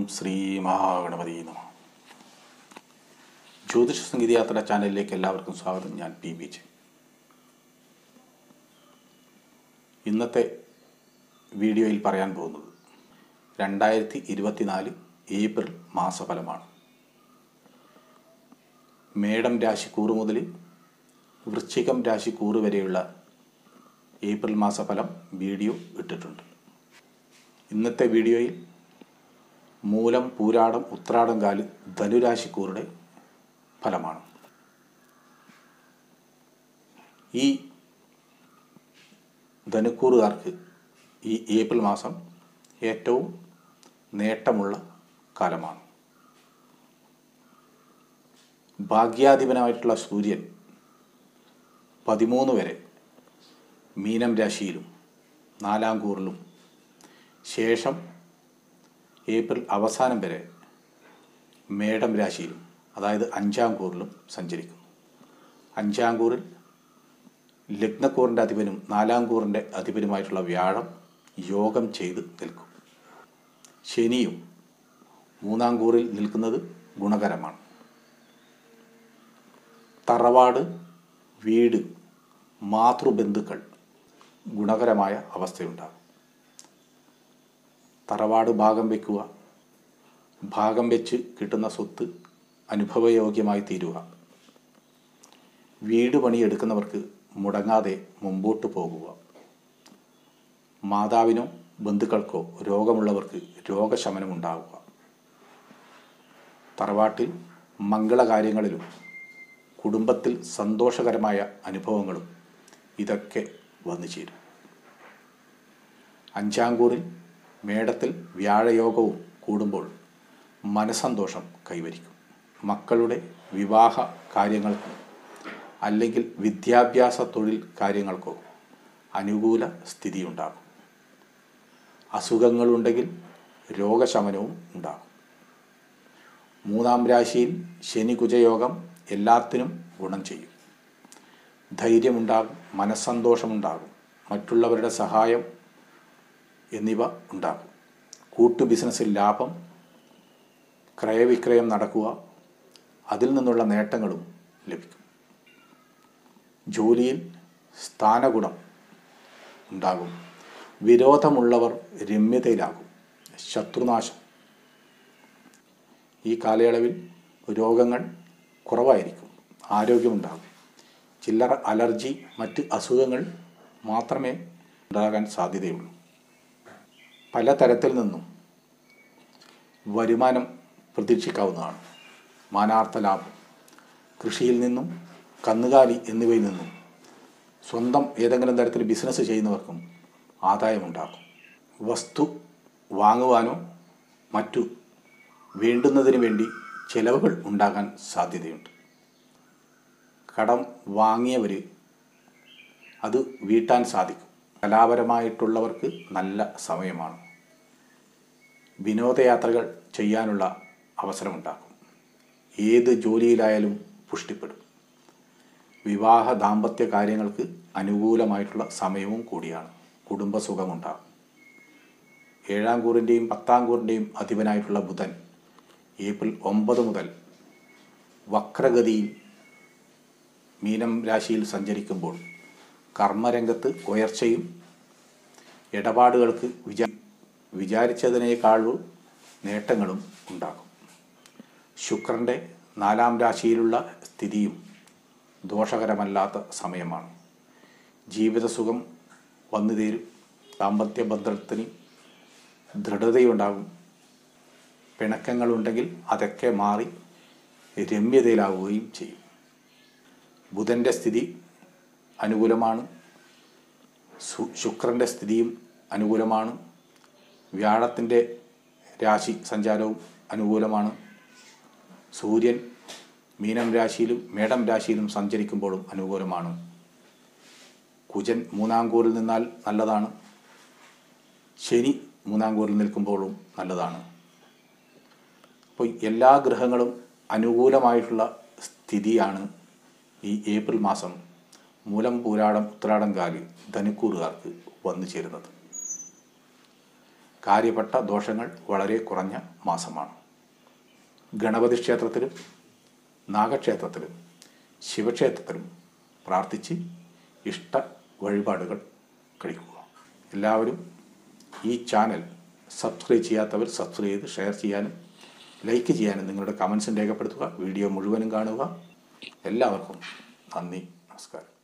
ശ്രീ മഹാഗണപതി നമ ജ്യോതിഷ സംഗീതയാത്ര ചാനലിലേക്ക് എല്ലാവർക്കും സ്വാഗതം ഞാൻ പി ബി ജെ ഇന്നത്തെ വീഡിയോയിൽ പറയാൻ പോകുന്നത് രണ്ടായിരത്തി ഇരുപത്തിനാല് ഏപ്രിൽ മാസഫലമാണ് മേടം രാശി കൂറ് മുതൽ വൃശ്ചികം രാശി കൂറ് വരെയുള്ള ഏപ്രിൽ മാസഫലം വീഡിയോ ഇട്ടിട്ടുണ്ട് ഇന്നത്തെ വീഡിയോയിൽ മൂലം പൂരാടം ഉത്രാടം കാല് ധനുരാശിക്കൂറുടെ ഫലമാണ് ഈ ധനുക്കൂറുകാർക്ക് ഈ ഏപ്രിൽ മാസം ഏറ്റവും നേട്ടമുള്ള കാലമാണ് ഭാഗ്യാധിപനായിട്ടുള്ള സൂര്യൻ പതിമൂന്ന് വരെ മീനം രാശിയിലും നാലാം കൂറിലും ശേഷം ഏപ്രിൽ അവസാനം വരെ മേടം രാശിയിലും അതായത് അഞ്ചാം കൂറിലും സഞ്ചരിക്കുന്നു അഞ്ചാം കൂറിൽ ലഗ്നക്കൂറിൻ്റെ അധിപനും നാലാം കൂറിൻ്റെ അധിപനുമായിട്ടുള്ള വ്യാഴം യോഗം ചെയ്ത് നിൽക്കും ശനിയും മൂന്നാം കൂറിൽ നിൽക്കുന്നത് ഗുണകരമാണ് തറവാട് വീട് മാതൃബന്ധുക്കൾ ഗുണകരമായ അവസ്ഥയുണ്ടാകും തറവാട് ഭാഗം വയ്ക്കുക ഭാഗം വെച്ച് കിട്ടുന്ന സ്വത്ത് അനുഭവയോഗ്യമായി തീരുക വീട് പണിയെടുക്കുന്നവർക്ക് മുടങ്ങാതെ മുമ്പോട്ട് പോകുക മാതാവിനോ ബന്ധുക്കൾക്കോ രോഗമുള്ളവർക്ക് രോഗശമനം ഉണ്ടാവുക തറവാട്ടിൽ മംഗളകാര്യങ്ങളിലും കുടുംബത്തിൽ സന്തോഷകരമായ അനുഭവങ്ങളും ഇതൊക്കെ വന്നു ചേരും അഞ്ചാംകൂറിൽ മേടത്തിൽ വ്യാഴയോഗവും കൂടുമ്പോൾ മനസന്തോഷം കൈവരിക്കും മക്കളുടെ വിവാഹ കാര്യങ്ങൾക്കോ അല്ലെങ്കിൽ വിദ്യാഭ്യാസ തൊഴിൽ കാര്യങ്ങൾക്കോ അനുകൂല സ്ഥിതിയുണ്ടാകും അസുഖങ്ങളുണ്ടെങ്കിൽ രോഗശമനവും ഉണ്ടാകും മൂന്നാം രാശിയിൽ ശനി കുജയോഗം എല്ലാത്തിനും ഗുണം ചെയ്യും ധൈര്യമുണ്ടാകും മനസ്സന്തോഷമുണ്ടാകും മറ്റുള്ളവരുടെ സഹായം എന്നിവ ഉണ്ടാകും കൂട്ടു ബിസിനസ്സിൽ ലാഭം ക്രയവിക്രയം നടക്കുക അതിൽ നിന്നുള്ള നേട്ടങ്ങളും ലഭിക്കും ജോലിയിൽ സ്ഥാനഗുണം ഉണ്ടാകും വിരോധമുള്ളവർ രമ്യതയിലാകും ശത്രുനാശം ഈ കാലയളവിൽ രോഗങ്ങൾ കുറവായിരിക്കും ആരോഗ്യമുണ്ടാകും ചില്ലറ അലർജി മറ്റ് അസുഖങ്ങൾ മാത്രമേ ഉണ്ടാകാൻ സാധ്യതയുള്ളൂ പല തരത്തിൽ നിന്നും വരുമാനം പ്രതീക്ഷിക്കാവുന്നതാണ് മാനാർത്ഥ ലാഭം കൃഷിയിൽ നിന്നും കന്നുകാലി എന്നിവയിൽ നിന്നും സ്വന്തം ഏതെങ്കിലും തരത്തിൽ ബിസിനസ് ചെയ്യുന്നവർക്കും ആദായമുണ്ടാകും വസ്തു വാങ്ങുവാനോ മറ്റു വേണ്ടുന്നതിന് വേണ്ടി ചെലവുകൾ ഉണ്ടാകാൻ സാധ്യതയുണ്ട് കടം വാങ്ങിയവർ അത് വീട്ടാൻ സാധിക്കും കലാപരമായിട്ടുള്ളവർക്ക് നല്ല സമയമാണ് വിനോദയാത്രകൾ ചെയ്യാനുള്ള അവസരമുണ്ടാക്കും ഏത് ജോലിയിലായാലും പുഷ്ടിപ്പെടും വിവാഹ ദാമ്പത്യ കാര്യങ്ങൾക്ക് അനുകൂലമായിട്ടുള്ള സമയവും കൂടിയാണ് കുടുംബസുഖമുണ്ടാകും ഏഴാം കൂറിൻ്റെയും പത്താം കൂറിൻ്റെയും അധിപനായിട്ടുള്ള ബുധൻ ഏപ്രിൽ ഒമ്പത് മുതൽ വക്രഗതിയിൽ മീനം രാശിയിൽ സഞ്ചരിക്കുമ്പോൾ കർമ്മരംഗത്ത് ഉയർച്ചയും ഇടപാടുകൾക്ക് വിചാ വിചാരിച്ചതിനേക്കാളും നേട്ടങ്ങളും ഉണ്ടാകും ശുക്രൻ്റെ നാലാം രാശിയിലുള്ള സ്ഥിതിയും ദോഷകരമല്ലാത്ത സമയമാണ് ജീവിതസുഖം വന്നു തീരും ദാമ്പത്യ ബന്ധത്തിന് ദൃഢതയുണ്ടാകും പിണക്കങ്ങളുണ്ടെങ്കിൽ അതൊക്കെ മാറി രമ്യതയിലാവുകയും ചെയ്യും ബുധൻ്റെ സ്ഥിതി അനുകൂലമാണ് ശുക്രൻ്റെ സ്ഥിതിയും അനുകൂലമാണ് വ്യാഴത്തിൻ്റെ രാശി സഞ്ചാരവും അനുകൂലമാണ് സൂര്യൻ മീനം രാശിയിലും മേടം രാശിയിലും സഞ്ചരിക്കുമ്പോഴും അനുകൂലമാണ് കുജൻ മൂന്നാം കൂറിൽ നിന്നാൽ നല്ലതാണ് ശനി മൂന്നാം കൂറിൽ നിൽക്കുമ്പോഴും നല്ലതാണ് അപ്പോൾ എല്ലാ ഗ്രഹങ്ങളും അനുകൂലമായിട്ടുള്ള സ്ഥിതിയാണ് ഈ ഏപ്രിൽ മാസം മൂലം പൂരാടം ഉത്രാടം കാലി ധനുക്കൂറുകാർക്ക് വന്നു ചേരുന്നത് കാര്യപ്പെട്ട ദോഷങ്ങൾ വളരെ കുറഞ്ഞ മാസമാണ് ഗണപതി ക്ഷേത്രത്തിലും നാഗക്ഷേത്രത്തിലും ശിവക്ഷേത്രത്തിലും പ്രാർത്ഥിച്ച് ഇഷ്ട വഴിപാടുകൾ കഴിക്കുക എല്ലാവരും ഈ ചാനൽ സബ്സ്ക്രൈബ് ചെയ്യാത്തവർ സബ്സ്ക്രൈബ് ചെയ്ത് ഷെയർ ചെയ്യാനും ലൈക്ക് ചെയ്യാനും നിങ്ങളുടെ കമൻസും രേഖപ്പെടുത്തുക വീഡിയോ മുഴുവനും കാണുക എല്ലാവർക്കും നന്ദി നമസ്കാരം